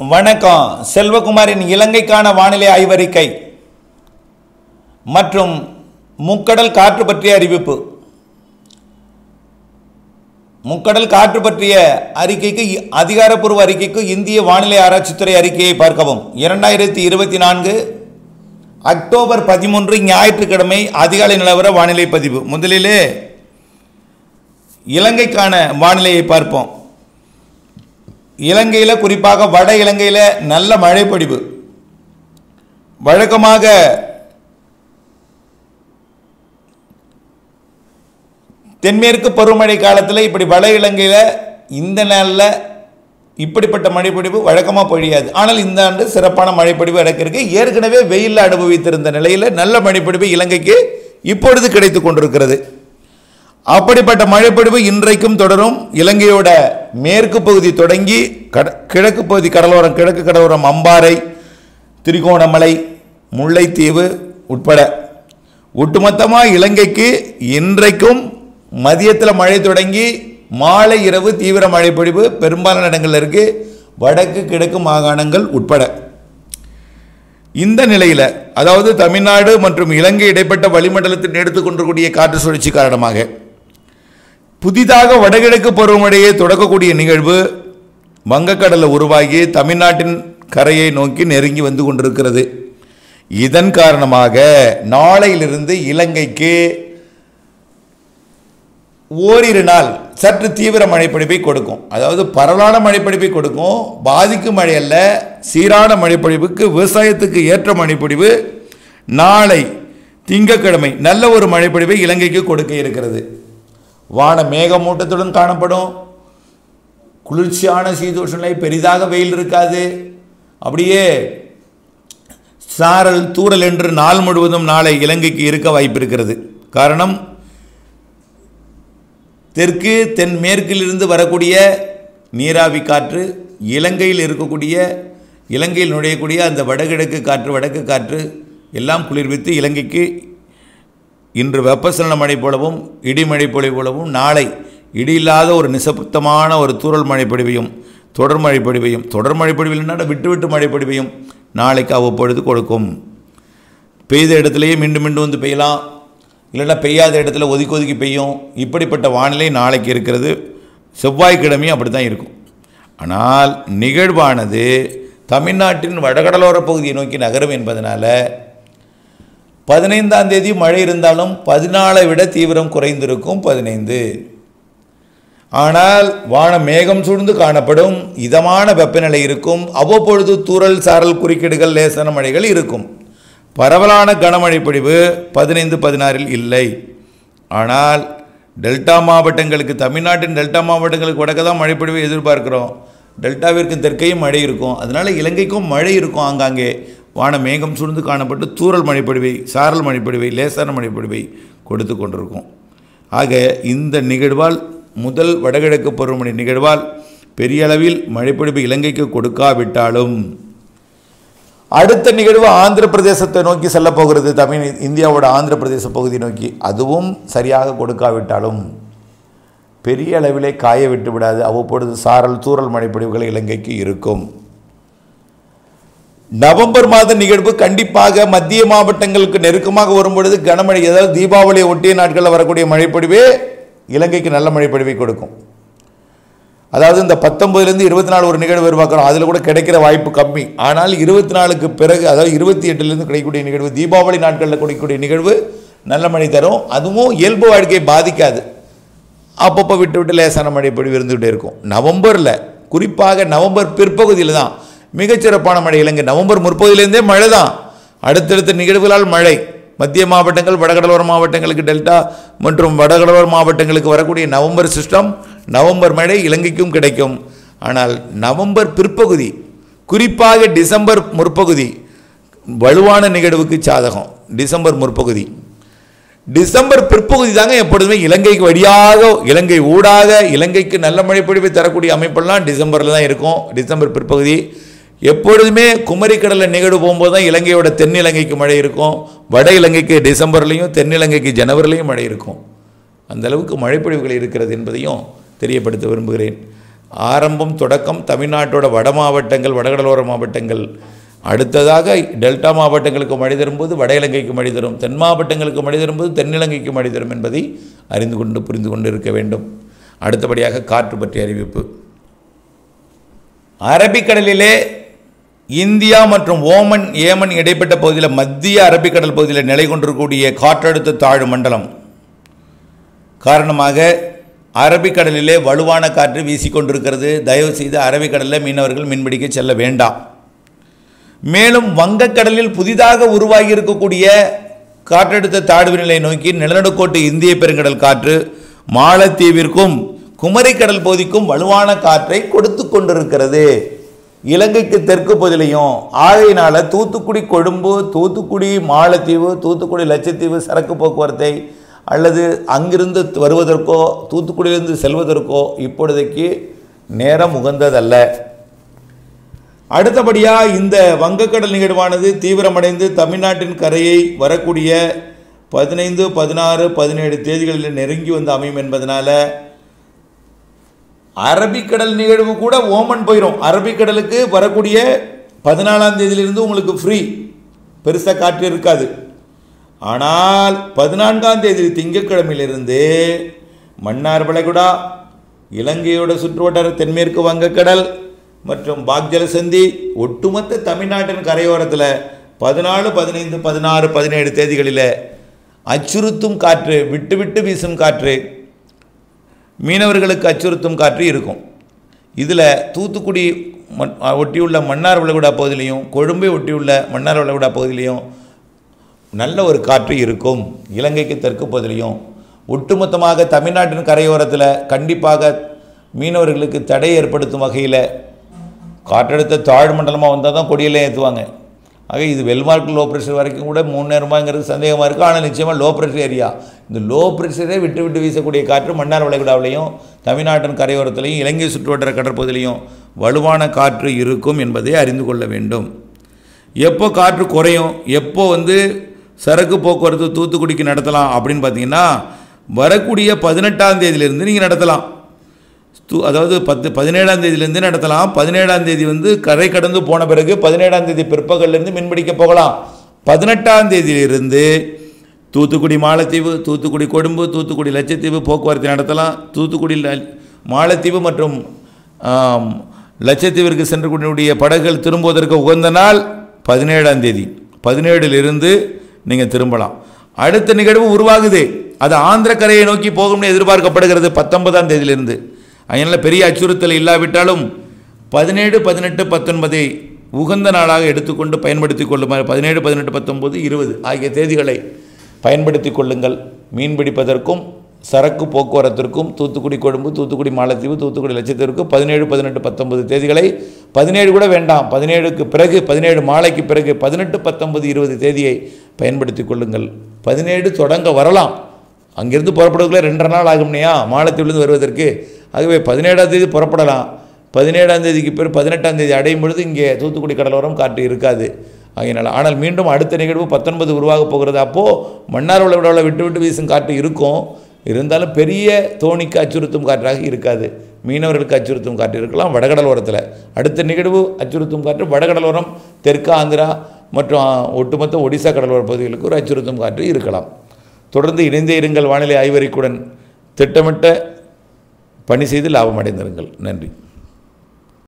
வணக்கம் செல்வகுமாரின் இலங்கைக்கான வானிலை ஆய்வறிக்கை மற்றும் முக்கடல் காற்று பற்றிய அறிவிப்பு முக்கடல் காற்று பற்றிய அறிக்கைக்கு இ- அதிகாரப்பூர்வ அறிக்கைக்கு இந்திய வானிலை ஆராய்ச்சித்துறை அறிக்கையை பார்க்கவும் இரண்டாயிரத்தி இருபத்தி நான்கு அக்டோபர் பதிமூன்று ஞாயிற்றுக்கிழமை அதிகாலை நிலவர வானிலை பதிவு முதலிலே இலங்கைக்கான வானிலையை பார்ப்போம் இலங்கையில் குறிப்பாக வட இலங்கையில் நல்ல மழைப்பொழிவு வழக்கமாக தென்மேற்கு பருவமழை காலத்தில் இப்படி வட இலங்கையில் இந்த நாளில் இப்படிப்பட்ட மழைப்பொழிவு வழக்கமாக பொழியாது ஆனால் இந்த ஆண்டு சிறப்பான மழைப்பொழிவு இறக்கிருக்கு ஏற்கனவே வெயிலில் அனுபவித்திருந்த நிலையில் நல்ல மழைப்பொழிவு இலங்கைக்கு இப்பொழுது கிடைத்து கொண்டிருக்கிறது அப்படிப்பட்ட மழைப்பொழிவு இன்றைக்கும் தொடரும் இலங்கையோட மேற்கு பகுதி தொடங்கி கட கிழக்கு பகுதி கடலோரம் கிழக்கு கடலோரம் அம்பாறை திரிகோணமலை முல்லைத்தீவு உட்பட ஒட்டுமொத்தமாக இலங்கைக்கு இன்றைக்கும் மதியத்தில் மழை தொடங்கி மாலை இரவு தீவிர மழைப்பொழிவு பெரும்பாலான இடங்கள்ல இருக்கு வடக்கு கிழக்கு மாகாணங்கள் உட்பட இந்த நிலையில் அதாவது தமிழ்நாடு மற்றும் இலங்கை இடைப்பட்ட வளிமண்டலத்தில் எடுத்துக் கொண்டிருக்கூடிய காற்று சுழற்சி காரணமாக புதிதாக வடகிழக்கு பருவமழையை தொடக்கக்கூடிய நிகழ்வு வங்கக்கடலில் உருவாகி தமிழ்நாட்டின் கரையை நோக்கி நெருங்கி வந்து கொண்டிருக்கிறது இதன் காரணமாக நாளையிலிருந்து இலங்கைக்கு ஓரிரு நாள் சற்று தீவிர மழைப்பொழிவை கொடுக்கும் அதாவது பரவலான மழைப்பொழிவை கொடுக்கும் பாதிக்கும் மழை அல்ல சீரான மழைப்பொழிவுக்கு விவசாயத்துக்கு ஏற்ற மழைப்பொழிவு நாளை திங்கட்கிழமை நல்ல ஒரு மழைப்பொழிவை இலங்கைக்கு கொடுக்க இருக்கிறது வான மேகமூட்டத்துடன் காணப்படும் குளிர்ச்சியான சீதோஷ நிலை பெரிதாக வெயில் இருக்காது அப்படியே சாரல் தூறல் என்று நாள் முழுவதும் நாளை இலங்கைக்கு இருக்க வாய்ப்பு இருக்கிறது காரணம் தெற்கு தென் மேற்கிலிருந்து வரக்கூடிய நீராவி காற்று இலங்கையில் இருக்கக்கூடிய இலங்கையில் நுழையக்கூடிய அந்த வடகிழக்கு காற்று வடக்கு காற்று எல்லாம் குளிர்வித்து இலங்கைக்கு இன்று வெப்பசலன மழை போலவும் இடிமழை பொழிவு போலவும் நாளை இடி இல்லாத ஒரு நிசப்தமான ஒரு தூறல் மழை பொழிவையும் தொடர் மழை பொழிவையும் தொடர் மழை பொழிவில் விட்டு விட்டு மழை பொழிவையும் நாளைக்கு அவ்வப்பொழுது கொடுக்கும் பெய்த இடத்துலையே மீண்டும் மீண்டும் வந்து பெய்யலாம் இல்லைன்னா பெய்யாத இடத்துல ஒதுக்கி ஒதுக்கி பெய்யும் இப்படிப்பட்ட வானிலை நாளைக்கு இருக்கிறது செவ்வாய்க்கிழமையும் அப்படி தான் இருக்கும் ஆனால் நிகழ்வானது தமிழ்நாட்டின் வடகடலோர பகுதியை நோக்கி நகரும் என்பதனால பதினைந்தாம் தேதி மழை இருந்தாலும் பதினாலை விட தீவிரம் குறைந்திருக்கும் பதினைந்து ஆனால் வானம் மேகம் சூழ்ந்து காணப்படும் இதமான வெப்பநிலை இருக்கும் அவ்வப்பொழுது தூறல் சாரல் குறுக்கீடுகள் லேசான மழைகள் இருக்கும் பரவலான கனமழை பொழிவு பதினைந்து பதினாறில் இல்லை ஆனால் டெல்டா மாவட்டங்களுக்கு தமிழ்நாட்டின் டெல்டா மாவட்டங்களுக்கு வடக்க தான் மழைப்பொழிவை எதிர்பார்க்கிறோம் டெல்டாவிற்கு தெற்கையும் மழை இருக்கும் அதனால் இலங்கைக்கும் மழை இருக்கும் ஆங்காங்கே வான மேகம் சூழ்ந்து காணப்பட்டு தூறல் மழைப்பொழிவை சாரல் மழைப்பொழிவை லேசான மழைப்பொழிவை கொடுத்து கொண்டிருக்கும் ஆக இந்த நிகழ்வால் முதல் வடகிழக்கு பருவமழை நிகழ்வால் பெரிய அளவில் மழைப்பொழிவு இலங்கைக்கு கொடுக்காவிட்டாலும் அடுத்த நிகழ்வு ஆந்திர பிரதேசத்தை நோக்கி செல்ல போகிறது தமிழ் இந்தியாவோட ஆந்திர பிரதேச பகுதி நோக்கி அதுவும் சரியாக கொடுக்காவிட்டாலும் பெரிய அளவிலே காய விட்டு விடாது அவ்வப்பொழுது சாரல் தூறல் மழைப்பொழிவுகள் இலங்கைக்கு இருக்கும் நவம்பர் மாத நிகழ்வு கண்டிப்பாக மத்திய மாவட்டங்களுக்கு நெருக்கமாக வரும்பொழுது கனமழை அதாவது தீபாவளியை ஒட்டிய நாட்களில் வரக்கூடிய மழைப்பொழிவே இலங்கைக்கு நல்ல மழைப்பொழிவை கொடுக்கும் அதாவது இந்த பத்தொன்பதுலேருந்து இருபத்தி நாலு ஒரு நிகழ்வு எதிர்பார்க்குறோம் அதில் கூட கிடைக்கிற வாய்ப்பு கம்மி ஆனால் இருபத்தி நாலுக்கு பிறகு அதாவது இருபத்தி எட்டுலேருந்து கிடைக்கக்கூடிய நிகழ்வு தீபாவளி நாட்களில் கிடைக்கக்கூடிய நிகழ்வு நல்ல மழை தரும் அதுவும் இயல்பு வாழ்க்கையை பாதிக்காது அப்பப்போ விட்டு விட்டு லேசான மழை பொழிவு இருந்துகிட்டே இருக்கும் நவம்பரில் குறிப்பாக நவம்பர் பிற்பகுதியில் தான் மிகச்சிறப்பான மழை இலங்கை நவம்பர் முற்பகுதியிலேருந்தே மழை தான் அடுத்தடுத்த நிகழ்வுகளால் மழை மத்திய மாவட்டங்கள் வடகடலோர மாவட்டங்களுக்கு டெல்டா மற்றும் வடகடலோர மாவட்டங்களுக்கு வரக்கூடிய நவம்பர் சிஸ்டம் நவம்பர் மழை இலங்கைக்கும் கிடைக்கும் ஆனால் நவம்பர் பிற்பகுதி குறிப்பாக டிசம்பர் முற்பகுதி வலுவான நிகழ்வுக்கு சாதகம் டிசம்பர் முற்பகுதி டிசம்பர் பிற்பகுதி தாங்க எப்பொழுதுமே இலங்கைக்கு வழியாக இலங்கை ஊடாக இலங்கைக்கு நல்ல மழை பொழிவை தரக்கூடிய அமைப்பெல்லாம் டிசம்பரில் தான் இருக்கும் டிசம்பர் பிற்பகுதி எப்பொழுதுமே குமரிக்கடலில் நிகழ்வு போகும்போது தான் இலங்கையோட தென் இலங்கைக்கு மழை இருக்கும் வட இலங்கைக்கு டிசம்பர்லேயும் தென் இலங்கைக்கு ஜனவரிலையும் மழை இருக்கும் அந்த அளவுக்கு மழைப்பொழிவுகள் இருக்கிறது என்பதையும் தெரியப்படுத்த விரும்புகிறேன் ஆரம்பம் தொடக்கம் தமிழ்நாட்டோட வட மாவட்டங்கள் வடகடலோர மாவட்டங்கள் அடுத்ததாக டெல்டா மாவட்டங்களுக்கு மழை தரும்போது வட இலங்கைக்கு மழை தரும் தென் மாவட்டங்களுக்கு மழை தரும்போது தென்னிலங்கைக்கு மழை தரும் என்பதை அறிந்து கொண்டு புரிந்து கொண்டு இருக்க வேண்டும் அடுத்தபடியாக காற்று பற்றிய அறிவிப்பு அரபிக்கடலிலே இந்தியா மற்றும் ஓமன் ஏமன் இடைப்பட்ட பகுதியில் மத்திய அரபிக்கடல் பகுதியில் நிலை கொண்டிருக்கக்கூடிய காற்றழுத்த தாழ்வு மண்டலம் காரணமாக அரபிக்கடலிலே வலுவான காற்று வீசிக்கொண்டிருக்கிறது தயவு செய்து அரபிக்கடலில் மீனவர்கள் மீன்பிடிக்க செல்ல வேண்டாம் மேலும் வங்கக்கடலில் புதிதாக உருவாகி இருக்கக்கூடிய காற்றழுத்த தாழ்வு நிலை நோக்கி நிலநடுக்கோட்டு இந்திய பெருங்கடல் காற்று மாலத்தீவிற்கும் குமரிக்கடல் பகுதிக்கும் வலுவான காற்றை கொடுத்து கொண்டிருக்கிறது இலங்கைக்கு தெற்கு பகுதியிலையும் ஆகையினால தூத்துக்குடி கொழும்பு தூத்துக்குடி மாலத்தீவு தூத்துக்குடி லட்சத்தீவு சரக்கு போக்குவரத்தை அல்லது அங்கிருந்து வருவதற்கோ தூத்துக்குடியிலிருந்து செல்வதற்கோ இப்பொழுதைக்கு நேரம் உகந்ததல்ல அடுத்தபடியாக இந்த வங்கக்கடல் நிகழ்வானது தீவிரமடைந்து தமிழ்நாட்டின் கரையை வரக்கூடிய பதினைந்து பதினாறு பதினேழு தேதிகளில் நெருங்கி வந்து அமையும் என்பதனால அரபிக்கடல் நிகழ்வு கூட ஓமன் போயிடும் அரபிக்கடலுக்கு வரக்கூடிய பதினாலாம் தேதியிலிருந்து உங்களுக்கு ஃப்ரீ பெருசாக காற்று இருக்காது ஆனால் பதினான்காம் தேதி திங்கட்கிழமையிலிருந்து மன்னார் வளைகுடா இலங்கையோட சுற்றுவட்டார தென்மேற்கு வங்கக்கடல் மற்றும் பாக்ஜல சந்தி ஒட்டுமொத்த தமிழ்நாட்டின் கரையோரத்தில் பதினாலு பதினைந்து பதினாறு பதினேழு தேதிகளில் அச்சுறுத்தும் காற்று விட்டு விட்டு வீசும் காற்று மீனவர்களுக்கு அச்சுறுத்தும் காற்று இருக்கும் இதில் தூத்துக்குடி மண் ஒட்டியுள்ள மன்னார் வளைகுடா பகுதியிலையும் கொழும்பை ஒட்டியுள்ள மன்னார் வளைகுடா பகுதியிலையும் நல்ல ஒரு காற்று இருக்கும் இலங்கைக்கு தெற்கு பகுதியிலையும் ஒட்டுமொத்தமாக தமிழ்நாட்டின் கரையோரத்தில் கண்டிப்பாக மீனவர்களுக்கு தடை ஏற்படுத்தும் வகையில் காற்றழுத்த தாழ் மண்டலமாக வந்தால் தான் கொடியெல்லாம் ஏற்றுவாங்க ஆக இது வெல்மார்க் லோ ப்ரெஷர் வரைக்கும் கூட முன்னேறுமாங்கிறது சந்தேகமாக இருக்குது ஆனால் நிச்சயமாக லோ ப்ரெஷர் ஏரியா இந்த லோ ப்ரெஷரே விட்டு விட்டு வீசக்கூடிய காற்று மன்னார் வளைகுடாவிலையும் தமிழ்நாட்டின் கரையோரத்திலையும் இலங்கை சுற்றுவட்டார கடற்பகுதியிலையும் வலுவான காற்று இருக்கும் என்பதை அறிந்து கொள்ள வேண்டும் எப்போ காற்று குறையும் எப்போ வந்து சரக்கு போக்குவரத்து தூத்துக்குடிக்கு நடத்தலாம் அப்படின்னு பார்த்தீங்கன்னா வரக்கூடிய பதினெட்டாம் தேதியிலிருந்து நீங்கள் நடத்தலாம் தூ அதாவது பத்து பதினேழாம் தேதியிலேருந்து நடத்தலாம் பதினேழாம் தேதி வந்து கரை கடந்து போன பிறகு பதினேழாம் தேதி பிற்பகல்லேருந்து மீன்பிடிக்க போகலாம் பதினெட்டாம் தேதியிலிருந்து தூத்துக்குடி மாலத்தீவு தூத்துக்குடி கொழும்பு தூத்துக்குடி லட்சத்தீவு போக்குவரத்து நடத்தலாம் தூத்துக்குடி ல- மாலத்தீவு மற்றும் ஆம், லட்சத்தீவிற்கு சென்று கூடிய படகுகள் திரும்புவதற்கு உகந்த நாள் பதினேழாம் தேதி பதினேழிலிருந்து நீங்கள் திரும்பலாம் அடுத்த நிகழ்வு உருவாகுது அது ஆந்திர கரையை நோக்கி போகும்னு எதிர்பார்க்கப்படுகிறது பத்தொன்பதாம் தேதியிலிருந்து அதனால் பெரிய அச்சுறுத்தல் இல்லாவிட்டாலும் பதினேழு பதினெட்டு பத்தொன்பதை உகந்த நாளாக எடுத்துக்கொண்டு பயன்படுத்தி கொள்ளுமாறு பதினேழு பதினெட்டு பத்தொன்பது இருபது ஆகிய தேதிகளை பயன்படுத்தி கொள்ளுங்கள் மீன் பிடிப்பதற்கும் சரக்கு போக்குவரத்திற்கும் தூத்துக்குடி கொழும்பு தூத்துக்குடி மாலத்தீவு தூத்துக்குடி லட்சத்தீவுக்கு பதினேழு பதினெட்டு பத்தொன்பது தேதிகளை பதினேழு கூட வேண்டாம் பதினேழுக்கு பிறகு பதினேழு மாலைக்கு பிறகு பதினெட்டு பத்தொன்பது இருபது தேதியை பயன்படுத்தி கொள்ளுங்கள் பதினேழு தொடங்க வரலாம் அங்கிருந்து புறப்படுவதுக்குள்ளே ரெண்டரை நாள் ஆகும்னையா மாலத்தீவுலேருந்து வருவதற்கு ஆகவே பதினேழாம் தேதி புறப்படலாம் பதினேழாம் தேதிக்கு பிறகு பதினெட்டாம் தேதி அடையும் பொழுது இங்கே தூத்துக்குடி கடலோரம் காற்று இருக்காது ஆகையினால் ஆனால் மீண்டும் அடுத்த நிகழ்வு பத்தொன்பது உருவாக போகிறது அப்போது மன்னார் விளவிடாவில் விட்டு விட்டு வீசும் காற்று இருக்கும் இருந்தாலும் பெரிய தோணிக்கு அச்சுறுத்தும் காற்றாக இருக்காது மீனவர்களுக்கு அச்சுறுத்தும் காற்று இருக்கலாம் வடகடலோரத்தில் அடுத்த நிகழ்வு அச்சுறுத்தும் காற்று வடகடலோரம் தெற்கு ஆந்திரா மற்றும் ஆ, ஒட்டுமொத்த ஒடிசா கடலோர பகுதிகளுக்கு ஒரு அச்சுறுத்தும் காற்று இருக்கலாம் தொடர்ந்து இணைந்தே இருங்கள் வானிலை ஆய்வறிக்குடன் திட்டமிட்ட பணி செய்து லாபம் அடைந்திருங்கள் நன்றி